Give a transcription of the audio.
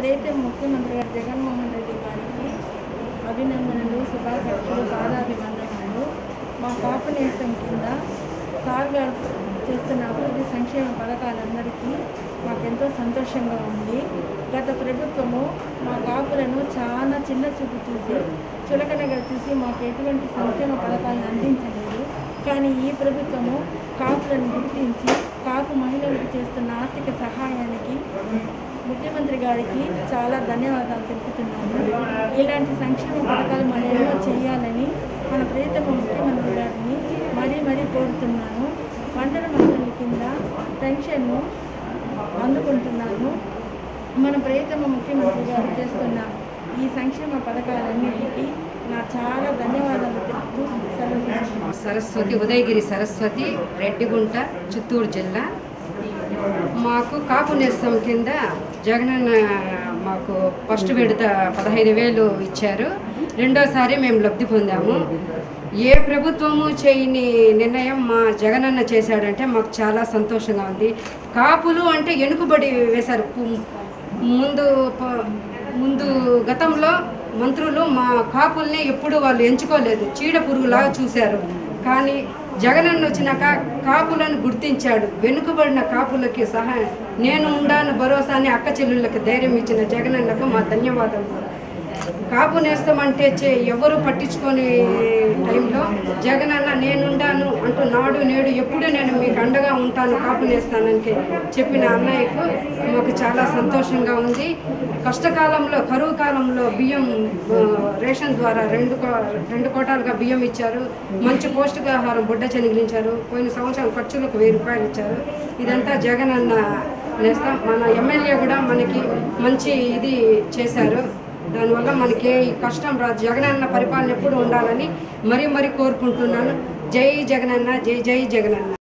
ప్రీతం ముఖ్యమంత్రి గారు జగన్మోహన్ రెడ్డి గారికి అభినందనలు శుభాకాంక్షలు పాదాభివందనాలు మా కాపు నేస్తం కింద సార్ గారు చేస్తున్న అభివృద్ధి సంక్షేమ పథకాలందరికీ మాకెంతో సంతోషంగా ఉంది గత ప్రభుత్వము మా కాపులను చాలా చిన్న చూపు చూసి చులకనగా చూసి మాకు ఎటువంటి సంక్షేమ పథకాలను అందించలేదు కానీ ఈ ప్రభుత్వము కాపులను గుర్తించి కాపు మహిళలకు చేస్తున్న ఆర్థిక సహాయానికి ముఖ్యమంత్రి గారికి చాలా ధన్యవాదాలు తెలుపుతున్నాను ఇలాంటి సంక్షేమ పథకాలు మనం ఎన్నో చేయాలని మన ప్రియతమ ముఖ్యమంత్రి గారిని మరీ మరీ కోరుతున్నాను వంటల మహిళల కింద పెన్షన్ను అందుకుంటున్నాను మన ప్రియతమ ముఖ్యమంత్రి గారు చేస్తున్న ఈ సంక్షేమ పథకాలన్నిటికీ నా చాలా ధన్యవాదాలు తెలుపుతూ సెలవు తీసుకుంటున్నాను. సరస్వతి ఉదయగిరి సరస్వతి రెడ్డిగుంట చిత్తూరు జిల్లా మాకు కాపు నేస్తం కింద జగనన్న మాకు ఫస్ట్ విడత పదహైదు వేలు ఇచ్చారు రెండోసారి మేము లబ్ధి పొందాము ఏ ప్రభుత్వము చేయని నిర్ణయం మా జగనన్న చేశాడంటే మాకు చాలా సంతోషంగా ఉంది కాపులు అంటే వెనుకబడి వేశారు పు- ముందు ప- ముందు గతంలో మంత్రులు మా కాపుల్ని ఎప్పుడు వాళ్ళు ఎంచుకోలేదు చీడ పురుగులాగా చూశారు కానీ జగనన్న వచ్చినాక కాపులను గుర్తించాడు వెనుకబడిన కాపులకి సహాయం నేను ఉండాను భరోసాని అక్క చెల్లెళ్ళకి ధైర్యం ఇచ్చిన జగనన్నకు మా ధన్యవాదాలు కాపు నేస్తామంటే చే ఎవరు పట్టించుకొని టైంలో జగనన్న నేనుండాను అంటూ నాడు నేడు ఎప్పుడూ నేను మీకు అండగా ఉంటాను కాపు నేస్తానని చెప్పిన అన్నయ్యకు మాకు చాలా సంతోషంగా ఉంది కష్టకాలంలో కరువు కాలంలో బియ్యం ఆ, రేషన్ ద్వారా రెండు కో- రెండు కోటాలుగా బియ్యం ఇచ్చారు మంచి పౌష్టికాహారం బుడ్డ చెనిగిలించారు పోయిన సంవత్సరం ఖర్చులకు వెయ్యి రూపాయలు ఇచ్చారు ఇదంతా జగనన్న నేస్తాం మన ఎమ్మెల్యే కూడా మనకి మంచి ఇది చేశారు దానివల్ల మనకి ఏ కష్టం రాదు జగనన్న పరిపాలన ఎప్పుడు ఉండాలని మరీ మరీ కోరుకుంటున్నాను జై జగనన్న జై జై జగనన్న